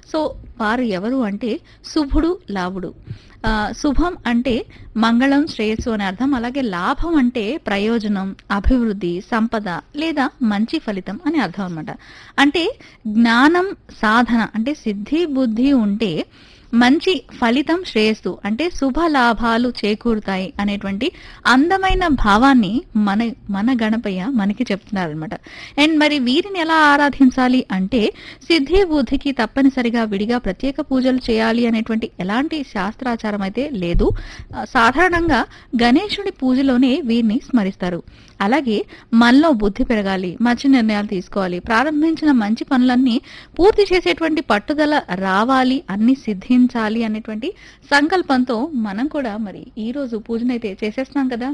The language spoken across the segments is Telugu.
సో వారు ఎవరు అంటే శుభుడు లాభుడు ఆ, శుభం అంటే మంగళం శ్రేయస్సు అని అర్థం అలాగే లాభం అంటే ప్రయోజనం అభివృద్ధి సంపద లేదా మంచి ఫలితం అని అర్థం అన్నమాట అంటే జ్ఞానం సాధన అంటే సిద్ధి బుద్ధి ఉంటే మంచి ఫలితం శ్రేయస్సు అంటే శుభ లాభాలు చేకూరుతాయి అనేటువంటి అందమైన భావాన్ని మన మన గణపయ్య మనకి చెప్తున్నారు అనమాట అండ్ మరి వీరిని ఎలా ఆరాధించాలి అంటే సిద్ధి బుద్ధికి తప్పనిసరిగా విడిగా ప్రత్యేక పూజలు చేయాలి అనేటువంటి ఎలాంటి శాస్త్రాచారం అయితే లేదు ఆ, సాధారణంగా గణేశుడి పూజలోనే వీరిని స్మరిస్తారు అలాగే మనలో బుద్ధి పెరగాలి మంచి నిర్ణయాలు తీసుకోవాలి ప్రారంభించిన మంచి పనులన్నీ పూర్తి చేసేటువంటి పట్టుదల రావాలి అన్ని సిద్ధించాలి అనేటువంటి సంకల్పంతో మనం కూడా మరి ఈ రోజు పూజనైతే చేసేస్తున్నాం కదా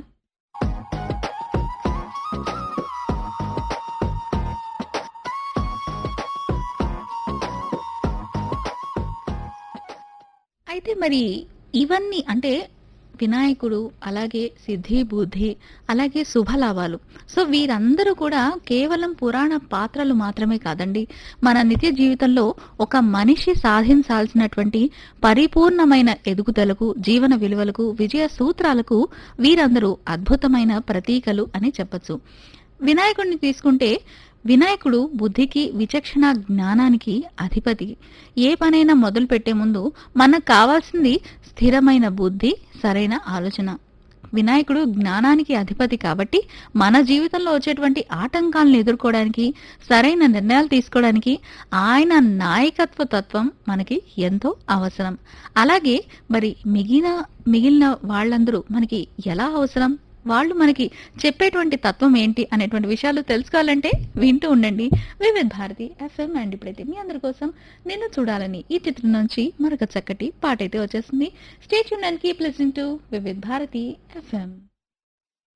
అయితే మరి ఇవన్నీ అంటే వినాయకుడు అలాగే సిద్ధి బుద్ధి అలాగే శుభలాభాలు సో వీరందరూ కూడా కేవలం పురాణ పాత్రలు మాత్రమే కాదండి మన నిత్య జీవితంలో ఒక మనిషి సాధించాల్సినటువంటి పరిపూర్ణమైన ఎదుగుదలకు జీవన విలువలకు విజయ సూత్రాలకు వీరందరూ అద్భుతమైన ప్రతీకలు అని చెప్పొచ్చు వినాయకుడిని తీసుకుంటే వినాయకుడు బుద్ధికి విచక్షణ జ్ఞానానికి అధిపతి ఏ పనైనా మొదలు పెట్టే ముందు మనకు కావాల్సింది స్థిరమైన బుద్ధి సరైన ఆలోచన వినాయకుడు జ్ఞానానికి అధిపతి కాబట్టి మన జీవితంలో వచ్చేటువంటి ఆటంకాలను ఎదుర్కోవడానికి సరైన నిర్ణయాలు తీసుకోవడానికి ఆయన నాయకత్వ తత్వం మనకి ఎంతో అవసరం అలాగే మరి మిగిలిన మిగిలిన వాళ్ళందరూ మనకి ఎలా అవసరం వాళ్ళు మనకి చెప్పేటువంటి తత్వం ఏంటి అనేటువంటి విషయాలు తెలుసుకోవాలంటే వింటూ ఉండండి వివిధ భారతి ఎఫ్ఎం అండ్ ఇప్పుడైతే మీ అందరి కోసం నిన్ను చూడాలని ఈ చిత్రం నుంచి మరొక చక్కటి పాట అయితే వచ్చేస్తుంది స్టేట్ యూన్ అండ్ కీప్ లిసింగ్ టు వివిధ భారతి ఎఫ్ఎం